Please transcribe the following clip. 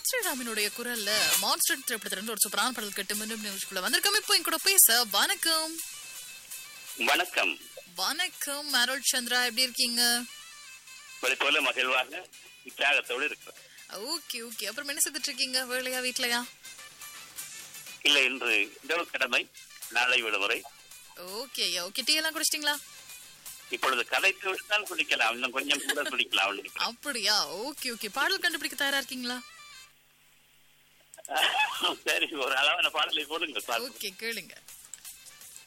சித் ஸ்ரீராமினுடைய குரல்ல மான்ஸ்டர் திரைப்படத்திலிருந்து ஒரு சூப்பரான பாடல் கட்டு மீண்டும் நிகழ்ச்சிக்குள்ள வந்திருக்கோம் இப்போ என் கூட பேச வணக்கம் வணக்கம் வணக்கம் அருள் சந்திரா எப்படி இருக்கீங்க உங்களை போல மகிழ்வாக உற்சாகத்தோடு இருக்கிறோம் ஓகே ஓகே அப்புறம் என்ன செய்துட்டு இருக்கீங்க வேலையா வீட்லயா இல்ல இன்று இரவு கடமை நாளை விடுமுறை ஓகே ஓகே டீ எல்லாம் குடிச்சிட்டீங்களா இப்பொழுது கலைத்து விட்டால் குடிக்கலாம் இன்னும் கொஞ்சம் கூட குடிக்கலாம் நினைக்கிறேன். அப்படியா ஓகே ஓகே பாடல் கண்டுபிடிக்க தயாரா இருக்கீங்களா சரி ஒரு அளவான பாடலை போடுங்க பார்ப்போம். ஓகே கேளுங்க